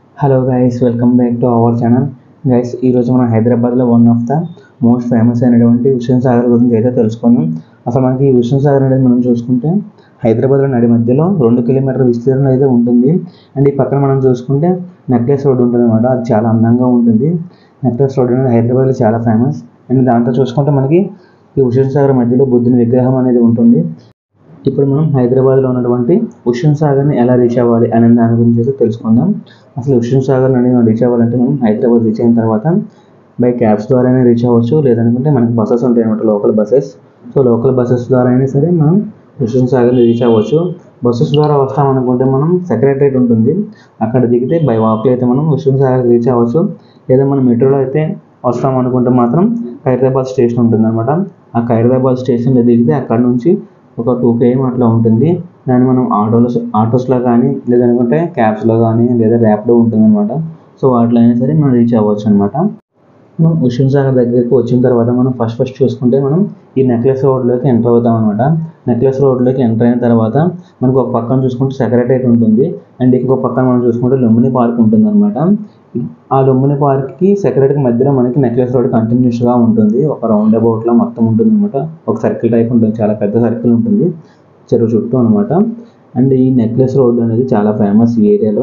hello guys welcome back to our channel guys ఈరోజు మనం హైదరాబాద్లో one of the most famous అయినటువంటి హుస్సేన్ సాగర్ గురించి అయితే తెలుసుకుందాం అసలు మనకి ఈ హుస్సేన్ సాగర్ అనేది మనం చూసుకుంటే హైదరాబాద్లో నడి మధ్యలో రెండు కిలోమీటర్ల విస్తీర్ణం అయితే ఉంటుంది అండ్ ఈ పక్కన మనం చూసుకుంటే నెక్లెస్ రోడ్ ఉంటుంది అనమాట అది చాలా అందంగా ఉంటుంది నెక్లెస్ రోడ్ అనేది హైదరాబాద్లో చాలా ఫేమస్ అండ్ దాంతో చూసుకుంటే మనకి ఈ హుస్సేన్ సాగర్ మధ్యలో బుద్ధుని విగ్రహం అనేది ఉంటుంది ఇప్పుడు మనం హైదరాబాద్లో ఉన్నటువంటి హుస్సేన్ సాగర్ని ఎలా రీచ్ అవ్వాలి అనే దాని గురించి అయితే తెలుసుకుందాం అసలు హుస్సేన్ సాగర్ అనేది మనం రీచ్ అవ్వాలంటే మనం హైదరాబాద్ రీచ్ అయిన తర్వాత బై క్యాబ్స్ ద్వారానే రీచ్ అవ్వచ్చు లేదనుకుంటే మనకి బస్సెస్ ఉంటాయి అనమాట local buses so local buses ద్వారా అయినా సరే మనం హుస్సేన్ సాగర్ని రీచ్ అవ్వచ్చు బస్సెస్ ద్వారా వస్తాం అనుకుంటే మనం సెక్రటరేట్ ఉంటుంది అక్కడ దిగితే బై వాక్లో అయితే మనం హుస్సేన్ సాగర్ రీచ్ అవ్వచ్చు లేదా మనం మెట్రోలో అయితే వస్తాం అనుకుంటే మాత్రం ఖైరదాబాద్ స్టేషన్ ఉంటుంది అనమాట ఆ ఖైరదాబాద్ స్టేషన్లో దిగితే అక్కడ నుంచి ఒక టూ కేఎం అట్లా ఉంటుంది దాన్ని మనం ఆటోలో ఆటోస్లో కానీ లేదనుకుంటే క్యాబ్స్లో కానీ లేదా ర్యాపిడో ఉంటుంది అనమాట సో వాటిలో అయినా సరే మనం రీచ్ అవ్వచ్చు అనమాట మనం హుస్సేన్ సాగర్ దగ్గరికి వచ్చిన తర్వాత మనం ఫస్ట్ ఫస్ట్ చూసుకుంటే మనం ఈ నెక్లెస్ రోడ్లోకి ఎంటర్ అవుతాం అనమాట నెక్లెస్ రోడ్లోకి ఎంటర్ అయిన తర్వాత మనకు ఒక పక్కన చూసుకుంటే సెక్రటరేట్ ఉంటుంది అండ్ ఇంకొక పక్కన మనం చూసుకుంటే లుంబిని పార్క్ ఉంటుంది అనమాట ఆ లుంబిని పార్క్కి సెక్రటరీకి మధ్యలో మనకి నెక్లెస్ రోడ్ కంటిన్యూస్గా ఉంటుంది ఒక రౌండ్ అబౌట్లో మొత్తం ఉంటుంది అనమాట ఒక సర్కిల్ టైప్ ఉంటుంది చాలా పెద్ద సర్కిల్ ఉంటుంది చెరువు చుట్టూ అనమాట అండ్ ఈ నెక్లెస్ రోడ్ అనేది చాలా ఫేమస్ ఈ ఏరియాలో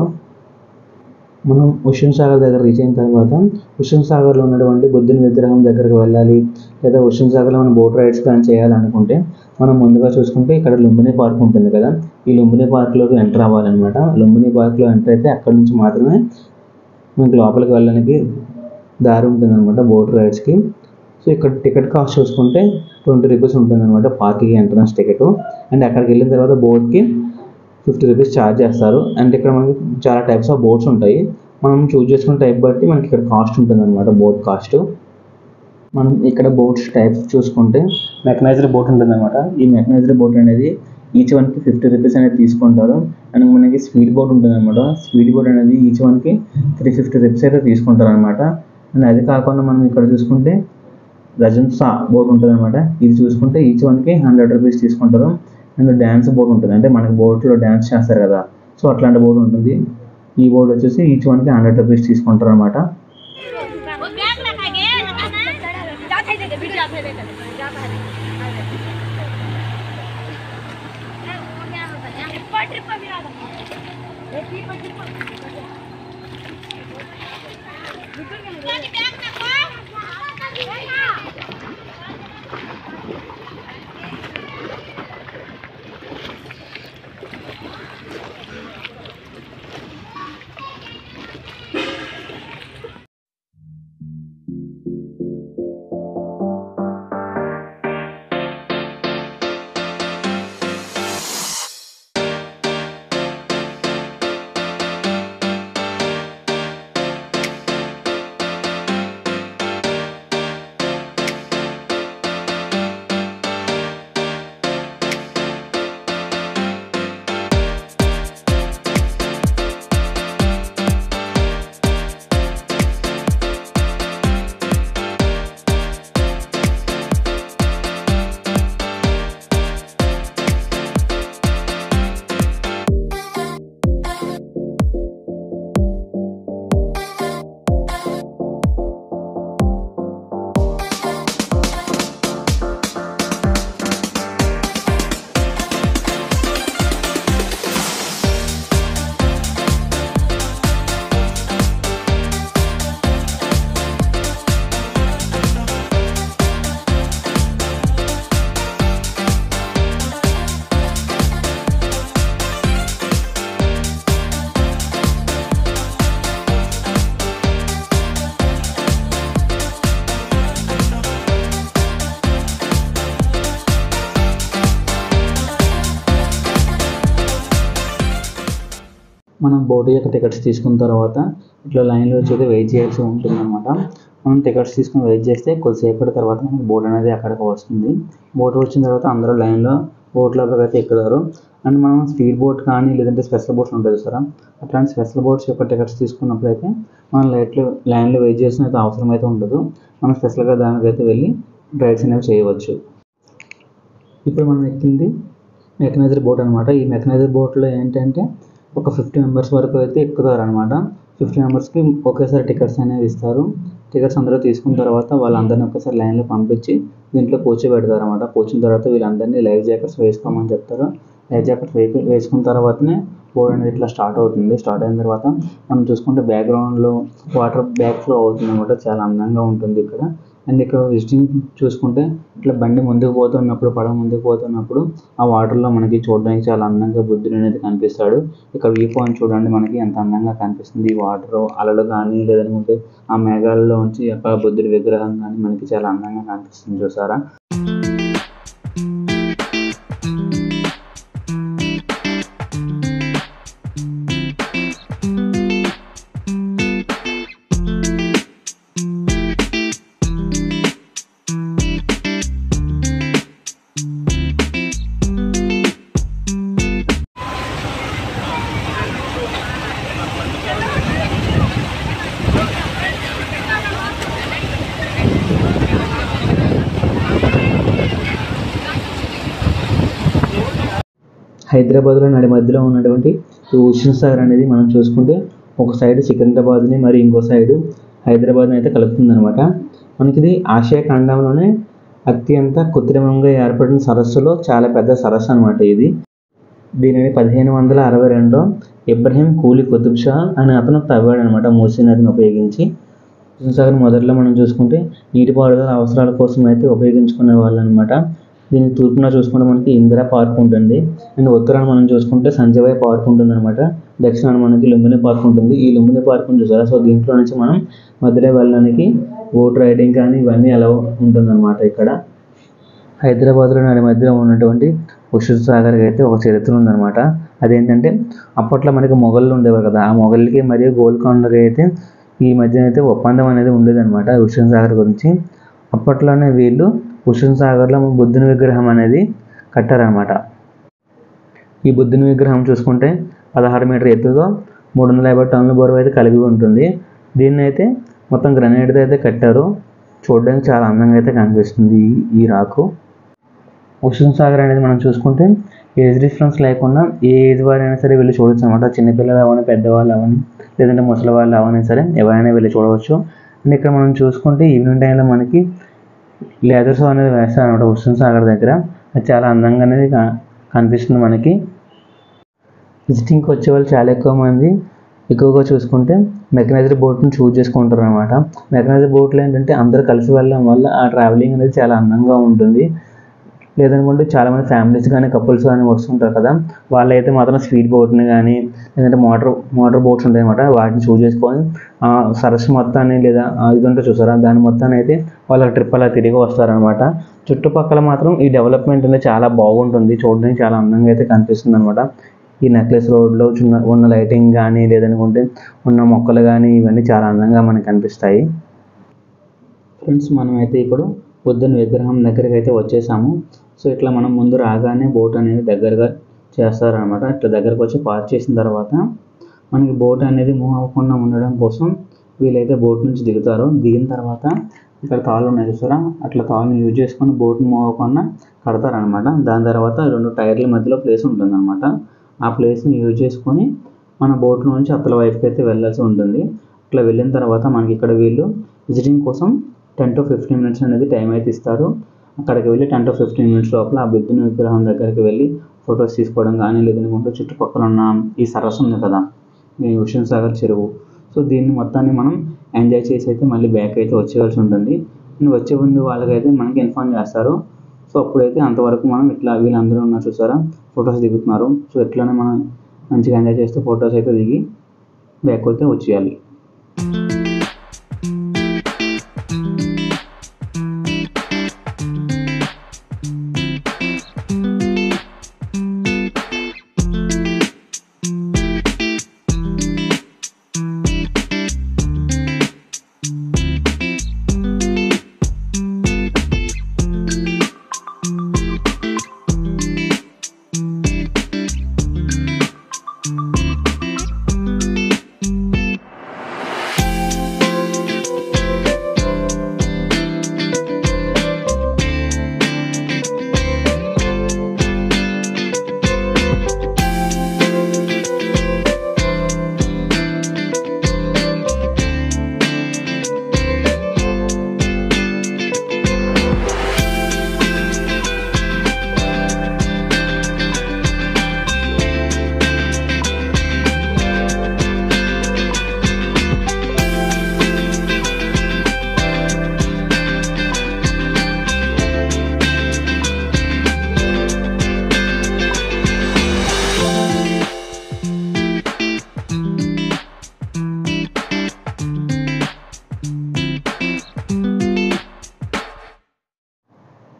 మనం హుస్సేన్ సాగర్ దగ్గర రీచ్ అయిన తర్వాత హుస్సేన్ సాగర్లో ఉన్నటువంటి బుద్ధుని విగ్రహం దగ్గరికి వెళ్ళాలి లేదా హుస్సేన్ సాగర్లో మనం బోట్ రైడ్స్ కానీ చేయాలనుకుంటే మనం ముందుగా చూసుకుంటే ఇక్కడ లుంబిని పార్క్ ఉంటుంది కదా ఈ లుంబిని పార్క్లోకి ఎంటర్ అవ్వాలన్నమాట లుంబిని పార్క్లో ఎంటర్ అయితే అక్కడ నుంచి మాత్రమే మనకి లోపలికి వెళ్ళడానికి దారి ఉంటుంది అనమాట బోట్ రైడ్స్కి సో ఇక్కడ టికెట్ కాస్ట్ చూసుకుంటే ట్వంటీ రూపీస్ ఉంటుంది అనమాట పార్కింగ్ ఎంట్రన్స్ టికెట్ అండ్ అక్కడికి వెళ్ళిన తర్వాత బోట్కి ఫిఫ్టీ రూపీస్ ఛార్జ్ చేస్తారు అండ్ ఇక్కడ మనకి చాలా టైప్స్ ఆఫ్ బోట్స్ ఉంటాయి మనం చూస్ చేసుకున్న టైప్ బట్టి మనకి ఇక్కడ కాస్ట్ ఉంటుంది అనమాట బోట్ కాస్ట్ మనం ఇక్కడ బోట్స్ టైప్స్ చూసుకుంటే మెకనైజ్డ్ బోట్ ఉంటుంది అనమాట ఈ మెకనైజ్డ్ బోట్ అనేది ఈచ్ వన్కి ఫిఫ్టీ రూపీస్ అనేది తీసుకుంటారు అండ్ మనకి స్పీడ్ బోట్ ఉంటుంది అనమాట స్పీడ్ బోట్ అనేది ఈచ్ వన్కి త్రీ ఫిఫ్టీ రూపీస్ అయితే తీసుకుంటారు అనమాట అండ్ అది కాకుండా మనం ఇక్కడ చూసుకుంటే రజన్సా బోట్ ఉంటుంది అనమాట ఇది చూసుకుంటే ఈచ్ వన్కి హండ్రెడ్ రూపీస్ తీసుకుంటారు అండ్ డ్యాన్స్ బోర్డ్ ఉంటుంది అంటే మనకి బోట్లో డ్యాన్స్ చేస్తారు కదా సో అట్లాంటి బోర్డు ఉంటుంది ఈ బోర్డు వచ్చేసి ఈచ్ వన్కి హండ్రెడ్ రూపీస్ తీసుకుంటారు అనమాట वो बैग रखाएंगे जा थे दे वीडियो आप दे जा बाहर ट्रिप पर भी आ रहा एक ही पर ट्रिप पर बैग रखो మనం బోట్ యొక్క టికెట్స్ తీసుకున్న తర్వాత ఇట్లా లైన్లో వచ్చి అయితే వెయిట్ చేయాల్సి ఉంటుంది అనమాట మనం టికెట్స్ తీసుకుని వెయిట్ చేస్తే కొద్దిసేపటి తర్వాత మనకి బోట్ అనేది అక్కడికి వస్తుంది బోట్ వచ్చిన తర్వాత అందరూ లైన్లో బోట్లోకి అయితే ఎక్కుతారు అండ్ మనం స్పీడ్ బోట్ కానీ లేదంటే స్పెషల్ బోట్స్ ఉంటాయి సార్ అట్లాంటి స్పెషల్ బోట్స్ యొక్క టికెట్స్ తీసుకున్నప్పుడు అయితే మనం లైట్లో లైన్లో వెయిట్ చేసిన అయితే అవసరం అయితే ఉండదు మనం స్పెషల్గా దానికైతే వెళ్ళి రైడ్స్ అనేవి చేయవచ్చు ఇప్పుడు మనం ఎక్కింది మెకనైజర్ బోట్ అనమాట ఈ మెకనైజర్ బోట్లో ఏంటంటే ఒక ఫిఫ్టీ మెంబర్స్ వరకు అయితే ఎక్కుతారు అనమాట ఫిఫ్టీ మెంబర్స్కి ఒకేసారి టికెట్స్ అనేవి ఇస్తారు టికెట్స్ అందరూ తీసుకున్న తర్వాత వాళ్ళందరినీ ఒకేసారి లైన్లో పంపించి దీంట్లో కూర్చోబెడతారు అనమాట కూర్చున్న తర్వాత వీళ్ళందరినీ లైఫ్ జాకెట్స్ వేసుకోమని చెప్తారు లైఫ్ జాకెట్స్ వే వేసుకున్న తర్వాతనే బోర్డ్ అనేది ఇట్లా స్టార్ట్ అవుతుంది స్టార్ట్ అయిన తర్వాత మనం చూసుకుంటే బ్యాక్గ్రౌండ్లో వాటర్ బ్యాక్ ఫ్లో అవుతుంది అనమాట చాలా అందంగా ఉంటుంది ఇక్కడ అండ్ ఇక్కడ విజిటింగ్ చూసుకుంటే ఇట్లా బండి ముందుకు పోతున్నప్పుడు పడవ ముందుకు పోతున్నప్పుడు ఆ వాటర్లో మనకి చూడడానికి చాలా అందంగా బుద్ధుడు అనేది కనిపిస్తాడు ఇక్కడ వ్యూ పాయింట్ చూడండి మనకి ఎంత అందంగా కనిపిస్తుంది ఈ వాటర్ అలలు కానీ లేదనుకుంటే ఆ మేఘాలలో ఉంచి అక్కడ బుద్ధుడి విగ్రహం కానీ మనకి చాలా అందంగా కనిపిస్తుంది చూసారా హైదరాబాద్లో నడి మధ్యలో ఉన్నటువంటి ఈ హుస్సేన్ సాగర్ అనేది మనం చూసుకుంటే ఒక సైడ్ సికింద్రాబాద్ని మరి ఇంకో సైడ్ హైదరాబాద్ని అయితే కలుపుతుంది అనమాట మనకి ఇది ఆసియా ఖండంలోనే అత్యంత కృత్రిమంగా ఏర్పడిన సరస్సులో చాలా పెద్ద సరస్సు అనమాట ఇది దీనిని పదిహేను వందల అరవై రెండులో ఇబ్రహీం కూలీ కుతుబ్ షా అనే అతను తవ్వాడు అనమాట మూసీ నదిని ఉపయోగించి హుస్సేన్ సాగర్ మొదట్లో మనం చూసుకుంటే నీటిపారుదల అవసరాల కోసం అయితే ఉపయోగించుకునే వాళ్ళు అనమాట దీని తూర్పున చూసుకుంటే మనకి ఇందిరా పార్క్ ఉంటుంది అండ్ ఉత్తరాన మనం చూసుకుంటే సంజయ్ పార్క్ ఉంటుంది అనమాట దక్షిణాన మనకి లుంబిని పార్క్ ఉంటుంది ఈ లుంబిని పార్క్ చూసారా సో దీంట్లో నుంచి మనం మధ్యలో వెళ్ళడానికి బోట్ రైడింగ్ కానీ ఇవన్నీ అలా ఉంటుంది అనమాట ఇక్కడ హైదరాబాద్లో నడి మధ్యలో ఉన్నటువంటి హుస్సేన్ సాగర్కి అయితే ఒక చరిత్ర ఉందన్నమాట అదేంటంటే అప్పట్లో మనకి మొఘళ్ళు ఉండేవారు కదా ఆ మొఘళ్ళకి మరియు గోల్కొండకి అయితే ఈ మధ్యన అయితే ఒప్పందం అనేది ఉండేదన్నమాట హుస్సేన్ సాగర్ గురించి అప్పట్లోనే వీళ్ళు హుస్సేన్ సాగర్లో బుద్ధుని విగ్రహం అనేది కట్టారనమాట ఈ బుద్ధుని విగ్రహం చూసుకుంటే పదహారు మీటర్ ఎత్తుతో మూడు వందల యాభై టన్నుల బరువు అయితే కలిగి ఉంటుంది దీన్ని అయితే మొత్తం గ్రనైట్తో అయితే కట్టారు చూడడానికి చాలా అందంగా అయితే కనిపిస్తుంది ఈ- ఈ రాకు హుస్సేన్ సాగర్ అనేది మనం చూసుకుంటే ఏజ్ డిఫరెన్స్ లేకుండా ఏ ఏజ్ వారైనా సరే వెళ్ళి చూడొచ్చు అనమాట చిన్నపిల్లలు అవని పెద్దవాళ్ళు అవని లేదంటే ముసలి వాళ్ళు అవని సరే ఎవరైనా వెళ్ళి చూడవచ్చు అండ్ ఇక్కడ మనం చూసుకుంటే ఈవినింగ్ టైంలో మనకి లేదర్ షో అనేది వేస్తారు అనమాట హుస్సేన్ సాగర్ దగ్గర అది చాలా అందంగా అనేది క- కనిపిస్తుంది మనకి విజిటింగ్కి వచ్చే వాళ్ళు చాలా ఎక్కువ మంది ఎక్కువగా చూసుకుంటే మెకనైజ్డ్ బోట్ని చూజ్ చేసుకుంటారు అనమాట మెకనైజ్డ్ బోట్లు ఏంటంటే అందరూ కలిసి వెళ్ళడం వల్ల ఆ ట్రావెలింగ్ అనేది చాలా అందంగా ఉంటుంది లేదనుకుంటే చాలామంది ఫ్యామిలీస్ కానీ కపుల్స్ కానీ వస్తుంటారు కదా వాళ్ళైతే మాత్రం స్పీడ్ బోట్ని కానీ లేదంటే మోటార్ మోటార్ బోట్స్ ఉంటాయి అనమాట వాటిని చూజ్ చేసుకొని ఆ సరస్సు మొత్తాన్ని లేదా ఆ ఇది ఉంటే చూసారా దాని మొత్తాన్ని అయితే వాళ్ళ ట్రిప్ అలా తిరిగి వస్తారనమాట చుట్టుపక్కల మాత్రం ఈ డెవలప్మెంట్ అనేది చాలా బాగుంటుంది చూడడానికి చాలా అందంగా అయితే కనిపిస్తుంది అనమాట ఈ నెక్లెస్ రోడ్లో చిన్న ఉన్న లైటింగ్ కానీ లేదనుకుంటే ఉన్న మొక్కలు కానీ ఇవన్నీ చాలా అందంగా మనకు కనిపిస్తాయి ఫ్రెండ్స్ మనం అయితే ఇప్పుడు బుద్ధుని విగ్రహం దగ్గరికి అయితే వచ్చేసాము సో ఇట్లా మనం ముందు రాగానే బోట్ అనేది దగ్గరగా చేస్తారనమాట ఇట్లా దగ్గరకు వచ్చి పార్క్ చేసిన తర్వాత మనకి బోట్ అనేది మూవ్ అవ్వకుండా ఉండడం కోసం వీలైతే బోట్ నుంచి దిగుతారు దిగిన తర్వాత ఇక్కడ తాళ్ళు ఉన్నాయి చూసారా అట్లా తాళ్ళని యూజ్ చేసుకొని బోట్ని మూవ్ అవ్వకుండా కడతారనమాట దాని తర్వాత రెండు టైర్ల మధ్యలో ప్లేస్ ఉంటుందన్నమాట ఆ ప్లేస్ని యూజ్ చేసుకొని మన బోట్లో నుంచి అత్తల వైపుకి అయితే వెళ్ళాల్సి ఉంటుంది అట్లా వెళ్ళిన తర్వాత మనకి ఇక్కడ వీళ్ళు విజిటింగ్ కోసం టెన్ టు ఫిఫ్టీన్ మినిట్స్ అనేది టైం అయితే ఇస్తారు అక్కడికి వెళ్ళి టెన్ టు ఫిఫ్టీన్ మినిట్స్ లోపల ఆ బుద్ధుని విగ్రహం దగ్గరికి వెళ్ళి ఫొటోస్ తీసుకోవడం కానీ లేదనుకుంటే చుట్టుపక్కల ఉన్న ఈ సరస్సు ఉంది కదా ఈ హుస్సేన్ సాగర్ చెరువు సో దీన్ని మొత్తాన్ని మనం ఎంజాయ్ చేసి అయితే మళ్ళీ బ్యాక్ అయితే వచ్చేయాల్సి ఉంటుంది అండ్ వచ్చే ముందు వాళ్ళకైతే మనకి ఇన్ఫార్మ్ చేస్తారు సో అప్పుడైతే అంతవరకు మనం ఇట్లా వీళ్ళందరూ ఉన్నారు చూసారా ఫొటోస్ దిగుతున్నారు సో ఇట్లానే మనం మంచిగా ఎంజాయ్ చేస్తూ ఫొటోస్ అయితే దిగి బ్యాక్ అయితే వచ్చేయాలి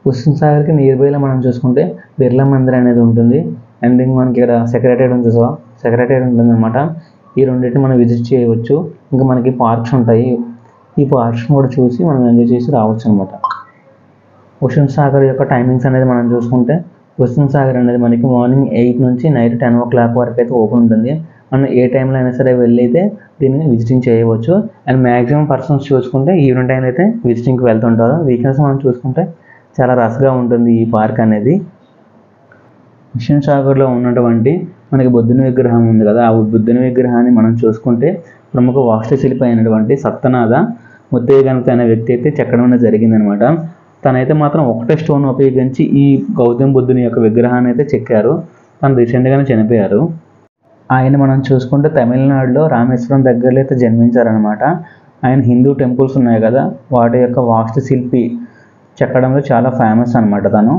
హుస్సేన్ సాగర్కి నియర్ బైలో మనం చూసుకుంటే బిర్లా మందిర్ అనేది ఉంటుంది అండ్ ఇంక మనకి ఇక్కడ సెక్రటరీ ఉంది చూసావా సెక్రటరీ ఉంటుంది అనమాట ఈ రెండింటిని మనం విజిట్ చేయవచ్చు ఇంకా మనకి పార్క్స్ ఉంటాయి ఈ పార్క్స్ కూడా చూసి మనం ఎంజాయ్ చేసి రావచ్చు అనమాట హుస్సేన్ సాగర్ యొక్క టైమింగ్స్ అనేది మనం చూసుకుంటే హుస్సేన్ సాగర్ అనేది మనకి మార్నింగ్ ఎయిట్ నుంచి నైట్ టెన్ ఓ క్లాక్ వరకు అయితే ఓపెన్ ఉంటుంది మనం ఏ టైంలో అయినా సరే వెళ్ళి అయితే దీన్ని విజిటింగ్ చేయవచ్చు అండ్ మ్యాక్సిమం పర్సన్స్ చూసుకుంటే ఈవినింగ్ టైం అయితే విజిటింగ్కి వెళ్తుంటారు వీకెండ్స్ మనం చూసుకుంటే చాలా రష్గా ఉంటుంది ఈ పార్క్ అనేది హుస్సేన్ సాగర్లో ఉన్నటువంటి మనకి బుద్ధుని విగ్రహం ఉంది కదా ఆ బుద్ధుని విగ్రహాన్ని మనం చూసుకుంటే ప్రముఖ వాస్తుశిల్పి అయినటువంటి సత్తనాథ ముత్తయ్య గణపతి అనే వ్యక్తి అయితే చెక్కడం అనేది జరిగిందనమాట తనైతే మాత్రం ఒకటే స్టోన్ ఉపయోగించి ఈ గౌతమ బుద్ధుని యొక్క విగ్రహాన్ని అయితే చెక్కారు తను రీసెంట్గానే చనిపోయారు ఆయన మనం చూసుకుంటే తమిళనాడులో రామేశ్వరం దగ్గరలో అయితే జన్మించారనమాట ఆయన హిందూ టెంపుల్స్ ఉన్నాయి కదా వాటి యొక్క వాస్తుశిల్పి చెక్కడంలో చాలా ఫేమస్ అనమాట తను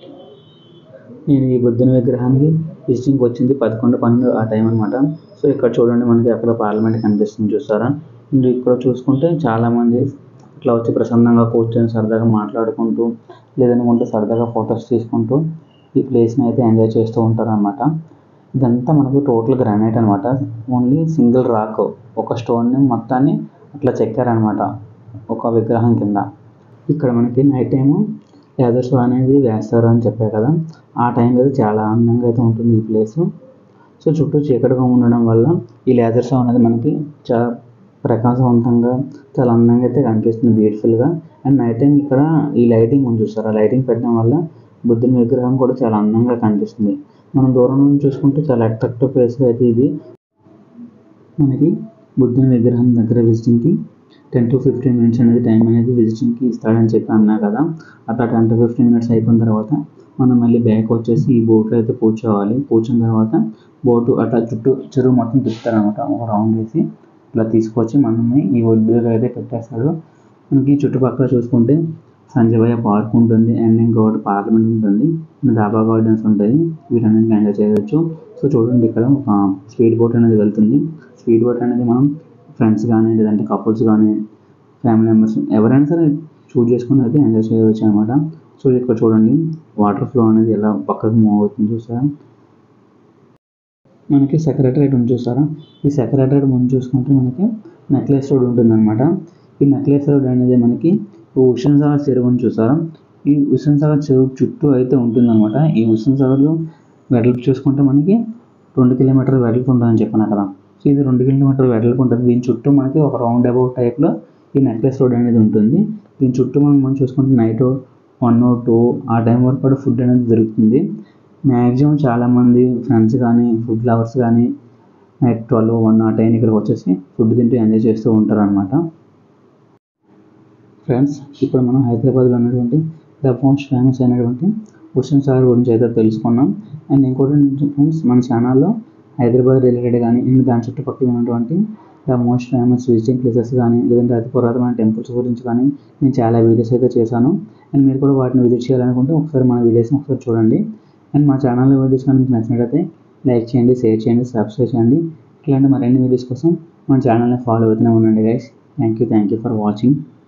నేను ఈ బుద్ధుని విగ్రహానికి విజిటింగ్కి వచ్చింది పదకొండు పన్నెండు ఆ టైం అనమాట సో ఇక్కడ చూడండి మనకి అక్కడ పార్లమెంట్ కనిపిస్తుంది చూసారా అండ్ ఇక్కడ చూసుకుంటే చాలామంది ఇట్లా వచ్చి ప్రశాంతంగా కూర్చొని సరదాగా మాట్లాడుకుంటూ లేదనుకుంటే సరదాగా ఫొటోస్ తీసుకుంటూ ఈ ప్లేస్ని అయితే ఎంజాయ్ చేస్తూ ఉంటారు అనమాట ఇదంతా మనకు టోటల్ గ్రానైట్ అనమాట ఓన్లీ సింగిల్ రాక్ ఒక స్టోన్ని మొత్తాన్ని అట్లా చెక్కారనమాట ఒక విగ్రహం కింద ఇక్కడ మనకి నైట్ టైము లేదర్ షో అనేది వేస్తారు అని చెప్పా కదా ఆ టైంలో అయితే చాలా అందంగా అయితే ఉంటుంది ఈ ప్లేస్ సో చుట్టూ చీకటిగా ఉండడం వల్ల ఈ లేజర్ షో అనేది మనకి చాలా ప్రకాశవంతంగా చాలా అందంగా అయితే కనిపిస్తుంది బ్యూటిఫుల్గా అండ్ నైట్ టైం ఇక్కడ ఈ లైటింగ్ ఉంది చూస్తారా లైటింగ్ పెట్టడం వల్ల బుద్ధుని విగ్రహం కూడా చాలా అందంగా కనిపిస్తుంది మనం దూరం నుంచి చూసుకుంటే చాలా అట్రాక్టివ్ ప్లేస్ అయితే ఇది మనకి బుద్ధుని విగ్రహం దగ్గర విజిటింగ్కి టెన్ టు ఫిఫ్టీన్ మినిట్స్ అనేది టైం అనేది విజిటింగ్కి ఇస్తాడని చెప్పి అన్నా కదా అట్లా టెన్ టు ఫిఫ్టీన్ మినిట్స్ అయిపోయిన తర్వాత మనం మళ్ళీ బ్యాక్ వచ్చేసి ఈ బోట్లో అయితే కూర్చోవాలి కూర్చున్న తర్వాత బోటు అట్లా చుట్టూ చెరువు మొత్తం తిప్పుతారనమాట ఒక రౌండ్ వేసి ఇట్లా తీసుకొచ్చి మనల్ని ఈ ఒడ్డు దగ్గర అయితే పెట్టేస్తాడు మనకి చుట్టుపక్కల చూసుకుంటే సంజయ్ పార్క్ ఉంటుంది అండ్ ఇంకొకటి పార్లమెంట్ ఉంటుంది దాబా గార్డెన్స్ ఉంటాయి వీటన్నిటిని ఎంజాయ్ చేయవచ్చు సో చూడండి ఇక్కడ ఒక స్పీడ్ బోట్ అనేది వెళ్తుంది స్పీడ్ బోట్ అనేది మనం ఫ్రెండ్స్ కానీ లేదంటే కపుల్స్ కానీ ఫ్యామిలీ మెంబర్స్ ఎవరైనా సరే చూజ్ చేసుకుని అయితే ఎంజాయ్ చేయవచ్చు అనమాట సో ఇక్కడ చూడండి వాటర్ ఫ్లో అనేది ఎలా పక్కకు మూవ్ అవుతుంది చూసారా మనకి సెక్రటరేట్ ఉంది చూసారా ఈ సెక్రటరేట్ ముందు చూసుకుంటే మనకి నెక్లెస్ రోడ్ ఉంటుందన్నమాట ఈ నెక్లెస్ రోడ్ అనేది మనకి హుస్సేన్ సాగర్ చెరువుని చూసారా ఈ హుస్సేన్ సాగర్ చెరువు చుట్టూ అయితే ఉంటుందన్నమాట ఈ హుస్సేన్ సాగర్లో వెడల్పు చూసుకుంటే మనకి రెండు కిలోమీటర్ల వెడల్పు ఉంటుందని చెప్పాను కదా సో ఇది రెండు కిలోమీటర్ల వెడల్పు ఉంటుంది దీని చుట్టూ మనకి ఒక రౌండ్ అబౌట్ టైప్లో ఈ నెక్లెస్ రోడ్ అనేది ఉంటుంది దీని చుట్టూ మనం మనం చూసుకుంటే నైట్ వన్ టూ ఆ టైం వరకు కూడా ఫుడ్ అనేది దొరుకుతుంది మ్యాక్సిమం చాలామంది ఫ్రెండ్స్ కానీ ఫుడ్ లవర్స్ కానీ నైట్ ట్వెల్వ్ వన్ ఆ టైం ఇక్కడికి వచ్చేసి ఫుడ్ తింటూ ఎంజాయ్ చేస్తూ ఉంటారు అనమాట ఫ్రెండ్స్ ఇప్పుడు మనం హైదరాబాద్లో ఉన్నటువంటి ద మోస్ట్ ఫేమస్ అయినటువంటి హుస్సేన్ సాగర్ గురించి అయితే తెలుసుకున్నాం అండ్ ఇంకోటి ఏంటంటే ఫ్రెండ్స్ మన ఛానల్లో హైదరాబాద్ రిలేటెడ్ కానీ ఇంకా దాని చుట్టుపక్కల ఉన్నటువంటి the most famous visiting places కానీ లేదంటే అతి పురాతనమైన టెంపుల్స్ గురించి కానీ నేను చాలా వీడియోస్ అయితే చేశాను అండ్ మీరు కూడా వాటిని విజిట్ చేయాలనుకుంటే ఒకసారి మన వీడియోస్ని ఒకసారి చూడండి అండ్ మా ఛానల్లో వీడియోస్ కానీ మీకు నచ్చినట్లయితే లైక్ చేయండి షేర్ చేయండి సబ్స్క్రైబ్ చేయండి ఇట్లాంటి మరిన్ని వీడియోస్ కోసం మన ఛానల్ని ఫాలో అవుతూనే ఉండండి guys thank you thank you for watching